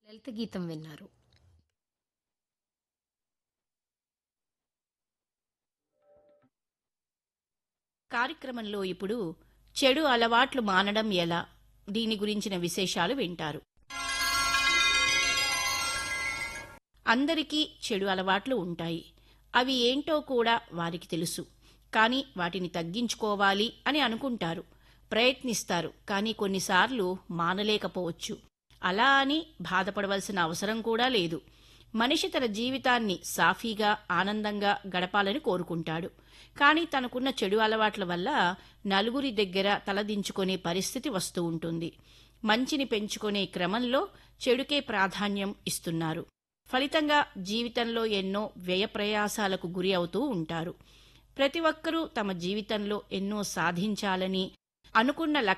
లలిత గీతం విన్నారు కార్యక్రమంలో ఇప్పుడు చెడు అలవాట్లు మానడం ఎలా దీని గురించిన విశేషాలు వింటారు అందరికీ చెడు అలవాట్లు ఉంటాయి అవి ఏంటో కూడా వారికి తెలుసు కానీ వాటిని తగ్గించుకోవాలి అని అనుకుంటారు ప్రయత్నిస్తారు కానీ కొన్నిసార్లు మానలేకపోవచ్చు అలా అని బాధపడవలసిన అవసరం కూడా లేదు మనిషి తన జీవితాన్ని సాఫీగా ఆనందంగా గడపాలని కోరుకుంటాడు కానీ తనకున్న చెడు అలవాట్ల వల్ల నలుగురి దగ్గర తలదించుకునే పరిస్థితి వస్తూ ఉంటుంది మంచిని పెంచుకునే క్రమంలో చెడుకే ప్రాధాన్యం ఇస్తున్నారు ఫలితంగా జీవితంలో ఎన్నో వ్యయ ప్రయాసాలకు గురి అవుతూ ఉంటారు ప్రతి ఒక్కరూ తమ జీవితంలో ఎన్నో సాధించాలని అనుకున్న